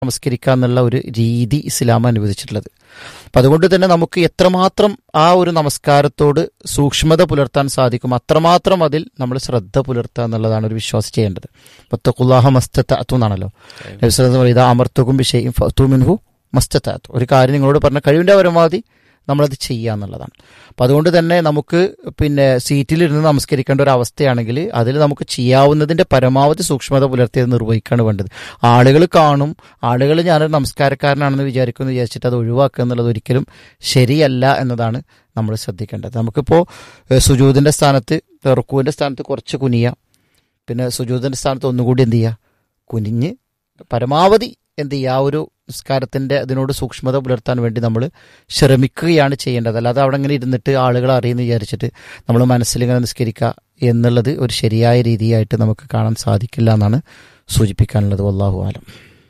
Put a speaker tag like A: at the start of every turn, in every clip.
A: നമസ്കരിക്കുക എന്നുള്ള ഒരു രീതി ഇസ്ലാം അനുവദിച്ചിട്ടുള്ളത് അപ്പം അതുകൊണ്ട് തന്നെ നമുക്ക് എത്രമാത്രം ആ ഒരു നമസ്കാരത്തോട് സൂക്ഷ്മത പുലർത്താൻ സാധിക്കും അത്രമാത്രം അതിൽ നമ്മൾ ശ്രദ്ധ പുലർത്തുക എന്നുള്ളതാണ് ഒരു വിശ്വാസം ചെയ്യേണ്ടത് പത്തക്കുല്ലാഹ മസ്തത്തു എന്നാണല്ലോ ഇതാ അമർത്തുക്കും വിഷയം ഫത്തുമിൻഹു മസ്തത്താത്തു ഒരു കാര്യം നിങ്ങളോട് പറഞ്ഞ കഴിവിൻ്റെ പരമാവധി നമ്മളത് ചെയ്യുക എന്നുള്ളതാണ് അപ്പം അതുകൊണ്ട് തന്നെ നമുക്ക് പിന്നെ സീറ്റിലിരുന്ന് നമസ്കരിക്കേണ്ട ഒരു അവസ്ഥയാണെങ്കിൽ അതിൽ നമുക്ക് ചെയ്യാവുന്നതിൻ്റെ പരമാവധി സൂക്ഷ്മത പുലർത്തിയത് നിർവഹിക്കുകയാണ് വേണ്ടത് ആളുകൾ കാണും ആളുകൾ ഞാനൊരു നമസ്കാരക്കാരനാണെന്ന് വിചാരിക്കുമെന്ന് വിചാരിച്ചിട്ട് അത് ഒഴിവാക്കുക എന്നുള്ളത് ഒരിക്കലും ശരിയല്ല എന്നതാണ് നമ്മൾ ശ്രദ്ധിക്കേണ്ടത് നമുക്കിപ്പോൾ സുജൂതിൻ്റെ സ്ഥാനത്ത് റുക്കുവിൻ്റെ സ്ഥാനത്ത് കുറച്ച് കുനിയ പിന്നെ സുജൂതിൻ്റെ സ്ഥാനത്ത് ഒന്നുകൂടി എന്ത് ചെയ്യുക കുനിഞ്ഞ് പരമാവധി എന്ത് ചെയ്യുക ആ ഒരു നിസ്കാരത്തിൻ്റെ അതിനോട് സൂക്ഷ്മത പുലർത്താൻ വേണ്ടി നമ്മൾ ശ്രമിക്കുകയാണ് ചെയ്യേണ്ടത് അല്ലാതെ അവിടെ ഇങ്ങനെ ഇരുന്നിട്ട് ആളുകൾ അറിയുമെന്ന് വിചാരിച്ചിട്ട് നമ്മൾ മനസ്സിലിങ്ങനെ നിസ്കരിക്കുക എന്നുള്ളത് ഒരു ശരിയായ രീതിയായിട്ട് നമുക്ക് കാണാൻ സാധിക്കില്ല എന്നാണ് സൂചിപ്പിക്കാനുള്ളത് വല്ലാഹു ആലം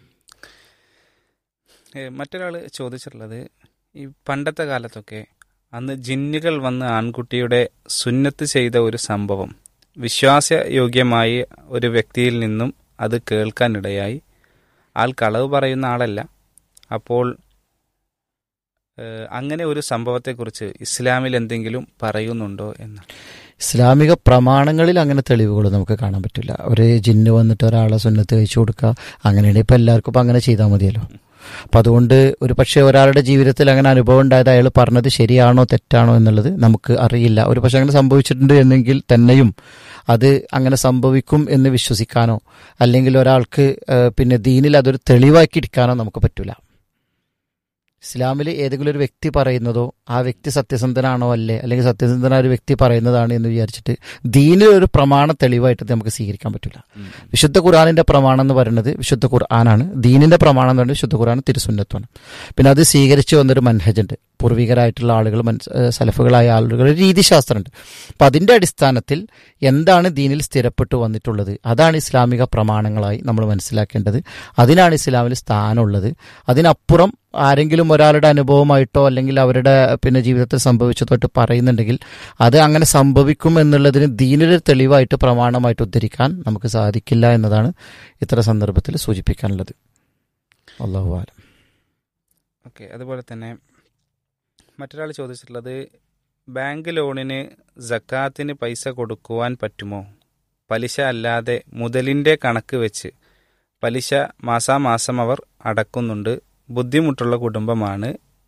B: മറ്റൊരാൾ ചോദിച്ചിട്ടുള്ളത് ഈ പണ്ടത്തെ കാലത്തൊക്കെ അന്ന് ജിന്നുകൾ വന്ന് ആൺകുട്ടിയുടെ സുന്നത്ത് ചെയ്ത ഒരു സംഭവം വിശ്വാസയോഗ്യമായി ഒരു വ്യക്തിയിൽ നിന്നും അത് കേൾക്കാനിടയായി ആൾ കളവ് പറയുന്ന ആളല്ല അപ്പോൾ അങ്ങനെ ഒരു സംഭവത്തെക്കുറിച്ച് ഇസ്ലാമിൽ എന്തെങ്കിലും പറയുന്നുണ്ടോ എന്ന്
A: ഇസ്ലാമിക പ്രമാണങ്ങളിൽ അങ്ങനെ തെളിവുകൾ നമുക്ക് കാണാൻ പറ്റില്ല ഒരു ജിന്ന് വന്നിട്ട് ഒരാളെ സുന്നത്ത് കഴിച്ചു കൊടുക്കുക അങ്ങനെയാണെങ്കിൽ ഇപ്പം എല്ലാവർക്കും ഇപ്പം അങ്ങനെ ചെയ്താൽ മതിയല്ലോ അപ്പം അതുകൊണ്ട് ഒരു പക്ഷേ ഒരാളുടെ ജീവിതത്തിൽ അങ്ങനെ അനുഭവം ഉണ്ടായത് അയാൾ പറഞ്ഞത് ശരിയാണോ തെറ്റാണോ എന്നുള്ളത് നമുക്ക് അറിയില്ല ഒരു പക്ഷേ അങ്ങനെ സംഭവിച്ചിട്ടുണ്ട് എന്നെങ്കിൽ തന്നെയും അത് അങ്ങനെ സംഭവിക്കും എന്ന് വിശ്വസിക്കാനോ അല്ലെങ്കിൽ ഒരാൾക്ക് പിന്നെ ദീനിൽ അതൊരു തെളിവാക്കി എടുക്കാനോ നമുക്ക് പറ്റില്ല ഇസ്ലാമിൽ ഏതെങ്കിലും ഒരു വ്യക്തി പറയുന്നതോ ആ വ്യക്തി സത്യസന്ധനാണോ അല്ലേ അല്ലെങ്കിൽ സത്യസന്ധനായ ഒരു വ്യക്തി പറയുന്നതാണ് എന്ന് വിചാരിച്ചിട്ട് ദീനിൽ ഒരു പ്രമാണ തെളിവായിട്ട് നമുക്ക് സ്വീകരിക്കാൻ പറ്റില്ല വിശുദ്ധ ഖുറാനിന്റെ പ്രമാണം എന്ന് പറയുന്നത് വിശുദ്ധ ഖുർആനാണ് ദീനിന്റെ പ്രമാണം എന്ന് പറയുന്നത് വിശുദ്ധ ഖുർആൻ തിരുസുന്നത്വമാണ് പിന്നെ അത് സ്വീകരിച്ചു വന്നൊരു മനഹജുണ്ട് പൂർവികരായിട്ടുള്ള ആളുകൾ സലഫുകളായ ആളുകൾ രീതിശാസ്ത്രമുണ്ട് അപ്പം അതിൻ്റെ അടിസ്ഥാനത്തിൽ എന്താണ് ദീനിൽ സ്ഥിരപ്പെട്ടു വന്നിട്ടുള്ളത് അതാണ് ഇസ്ലാമിക പ്രമാണങ്ങളായി നമ്മൾ മനസ്സിലാക്കേണ്ടത് അതിനാണ് ഇസ്ലാമിൽ സ്ഥാനമുള്ളത് അതിനപ്പുറം ആരെങ്കിലും ഒരാളുടെ അനുഭവമായിട്ടോ അല്ലെങ്കിൽ അവരുടെ പിന്നെ ജീവിതത്തിൽ സംഭവിച്ചതായിട്ട് പറയുന്നുണ്ടെങ്കിൽ അത് അങ്ങനെ സംഭവിക്കും എന്നുള്ളതിന് ദീനൊരു തെളിവായിട്ട് പ്രമാണമായിട്ട് ഉദ്ധരിക്കാൻ നമുക്ക് സാധിക്കില്ല എന്നതാണ് ഇത്ര സന്ദർഭത്തിൽ സൂചിപ്പിക്കാനുള്ളത് അള്ളാഹു ആലം
B: ഓക്കെ അതുപോലെ തന്നെ മറ്റൊരാൾ ചോദിച്ചിട്ടുള്ളത് ബാങ്ക് ലോണിന് ജക്കാത്തിന് പൈസ കൊടുക്കുവാൻ പറ്റുമോ പലിശ അല്ലാതെ മുതലിൻ്റെ കണക്ക് വെച്ച് പലിശ മാസാമാസം അവർ അടക്കുന്നുണ്ട് ബുദ്ധിമുട്ടുള്ള കുടുംബമാണ്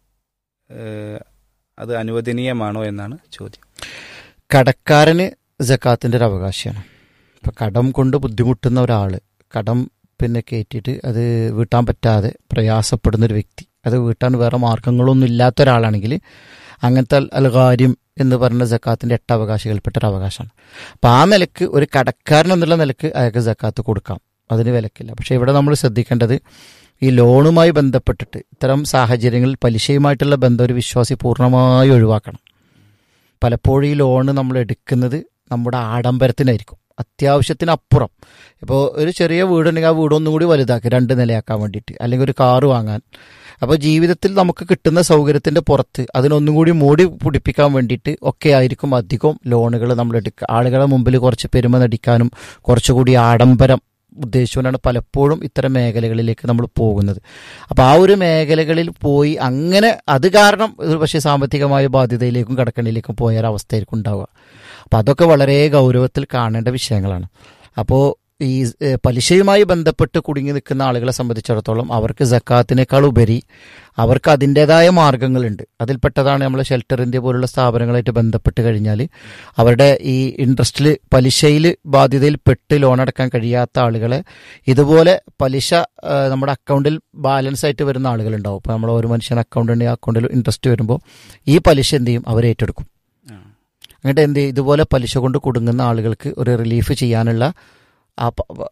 B: അത് അനുവദനീയമാണോ എന്നാണ് ചോദ്യം
A: കടക്കാരന് ജക്കാത്തിൻ്റെ ഒരു അവകാശമാണ് ഇപ്പം കടം കൊണ്ട് ബുദ്ധിമുട്ടുന്ന ഒരാൾ കടം പിന്നെ കയറ്റിയിട്ട് അത് വീട്ടാൻ പറ്റാതെ പ്രയാസപ്പെടുന്ന ഒരു വ്യക്തി അത് വീട്ടാൻ വേറെ മാർഗങ്ങളൊന്നും ഇല്ലാത്ത ഒരാളാണെങ്കിൽ അങ്ങനത്തെ അൽകാര്യം എന്ന് പറഞ്ഞ ജക്കാത്തിൻ്റെ എട്ട് അവകാശികൾപ്പെട്ട ഒരു അവകാശമാണ് അപ്പം ആ നിലക്ക് ഒരു കടക്കാരൻ എന്നുള്ള നിലക്ക് അയാൾക്ക് ജക്കാത്ത് കൊടുക്കാം അതിന് വിലക്കില്ല പക്ഷേ ഇവിടെ നമ്മൾ ശ്രദ്ധിക്കേണ്ടത് ഈ ലോണുമായി ബന്ധപ്പെട്ടിട്ട് ഇത്തരം സാഹചര്യങ്ങളിൽ പലിശയുമായിട്ടുള്ള ബന്ധം ഒരു വിശ്വാസി പൂർണ്ണമായി ഒഴിവാക്കണം പലപ്പോഴും ഈ ലോണ് നമ്മൾ എടുക്കുന്നത് നമ്മുടെ ആഡംബരത്തിനായിരിക്കും അത്യാവശ്യത്തിനപ്പുറം ഇപ്പോൾ ഒരു ചെറിയ വീടുണ്ടെങ്കിൽ ആ വീട് ഒന്നും കൂടി വലുതാക്കി രണ്ട് നിലയാക്കാൻ വേണ്ടിയിട്ട് അല്ലെങ്കിൽ ഒരു കാറ് വാങ്ങാൻ അപ്പോൾ ജീവിതത്തിൽ നമുക്ക് കിട്ടുന്ന സൗകര്യത്തിൻ്റെ പുറത്ത് അതിനൊന്നും കൂടി മൂടി പിടിപ്പിക്കാൻ വേണ്ടിയിട്ട് ഒക്കെ ആയിരിക്കും അധികം ലോണുകൾ നമ്മൾ എടുക്കുക ആളുകളെ മുമ്പിൽ കുറച്ച് പെരുമ നടിക്കാനും കുറച്ചുകൂടി ആഡംബരം ഉദ്ദേശിച്ചുകൊണ്ടാണ് പലപ്പോഴും ഇത്തരം മേഖലകളിലേക്ക് നമ്മൾ പോകുന്നത് അപ്പോൾ ആ ഒരു മേഖലകളിൽ പോയി അങ്ങനെ അത് കാരണം ഒരു പക്ഷേ സാമ്പത്തികമായ ബാധ്യതയിലേക്കും കടക്കണിലേക്കും പോയ ഒരു അവസ്ഥയായിരിക്കും ഉണ്ടാവുക അപ്പോൾ അതൊക്കെ വളരെ ഗൗരവത്തിൽ കാണേണ്ട വിഷയങ്ങളാണ് അപ്പോൾ ഈ പലിശയുമായി ബന്ധപ്പെട്ട് കുടുങ്ങി നിൽക്കുന്ന ആളുകളെ സംബന്ധിച്ചിടത്തോളം അവർക്ക് ജക്കാത്തിനേക്കാൾ ഉപരി അവർക്ക് അതിൻ്റെതായ മാർഗങ്ങളുണ്ട് അതിൽപ്പെട്ടതാണ് നമ്മൾ ഷെൽട്ടർ ഇന്ത്യ പോലുള്ള സ്ഥാപനങ്ങളായിട്ട് ബന്ധപ്പെട്ട് കഴിഞ്ഞാൽ അവരുടെ ഈ ഇൻട്രസ്റ്റിൽ പലിശയിൽ ബാധ്യതയിൽ പെട്ട് ലോൺ അടക്കാൻ കഴിയാത്ത ആളുകളെ ഇതുപോലെ പലിശ നമ്മുടെ അക്കൗണ്ടിൽ ബാലൻസ് ആയിട്ട് വരുന്ന ആളുകളുണ്ടാവും ഇപ്പോൾ നമ്മൾ ഒരു മനുഷ്യൻ അക്കൗണ്ട് ഉണ്ടെങ്കിൽ അക്കൗണ്ടിൽ ഇൻട്രസ്റ്റ് വരുമ്പോൾ ഈ പലിശ എന്ത് ചെയ്യും അവർ ഏറ്റെടുക്കും എന്നിട്ട് എന്ത് ചെയ്യും ഇതുപോലെ പലിശ കൊണ്ട് കുടുങ്ങുന്ന ആളുകൾക്ക് ഒരു റിലീഫ് ചെയ്യാനുള്ള ആ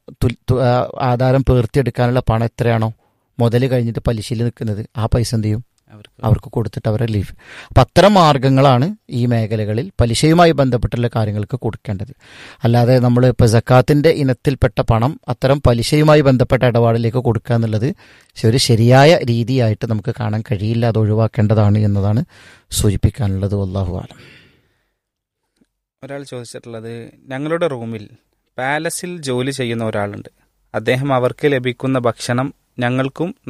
A: ആധാരം പേർത്തിയെടുക്കാനുള്ള പണം എത്രയാണോ മുതൽ കഴിഞ്ഞിട്ട് പലിശയിൽ നിൽക്കുന്നത് ആ പൈസ എന്ത് ചെയ്യും അവർക്ക് കൊടുത്തിട്ട് അവരെ ലീഫ് അപ്പം അത്തരം മാർഗങ്ങളാണ് ഈ മേഖലകളിൽ പലിശയുമായി ബന്ധപ്പെട്ടുള്ള കാര്യങ്ങൾക്ക് കൊടുക്കേണ്ടത് അല്ലാതെ നമ്മൾ ഇപ്പോൾ ജക്കാത്തിൻ്റെ ഇനത്തിൽപ്പെട്ട പണം അത്തരം പലിശയുമായി ബന്ധപ്പെട്ട ഇടപാടിലേക്ക് കൊടുക്കുക എന്നുള്ളത് ഒരു ശരിയായ രീതിയായിട്ട് നമുക്ക് കാണാൻ കഴിയില്ല അത് ഒഴിവാക്കേണ്ടതാണ് എന്നതാണ് സൂചിപ്പിക്കാനുള്ളത് അള്ളാഹു ആലം
B: ഒരാൾ ചോദിച്ചിട്ടുള്ളത് ഞങ്ങളുടെ റൂമിൽ പാലസിൽ ജോലി ചെയ്യുന്ന ഒരാളുണ്ട് അദ്ദേഹം അവർക്ക് ലഭിക്കുന്ന ഭക്ഷണം ഞങ്ങൾക്കും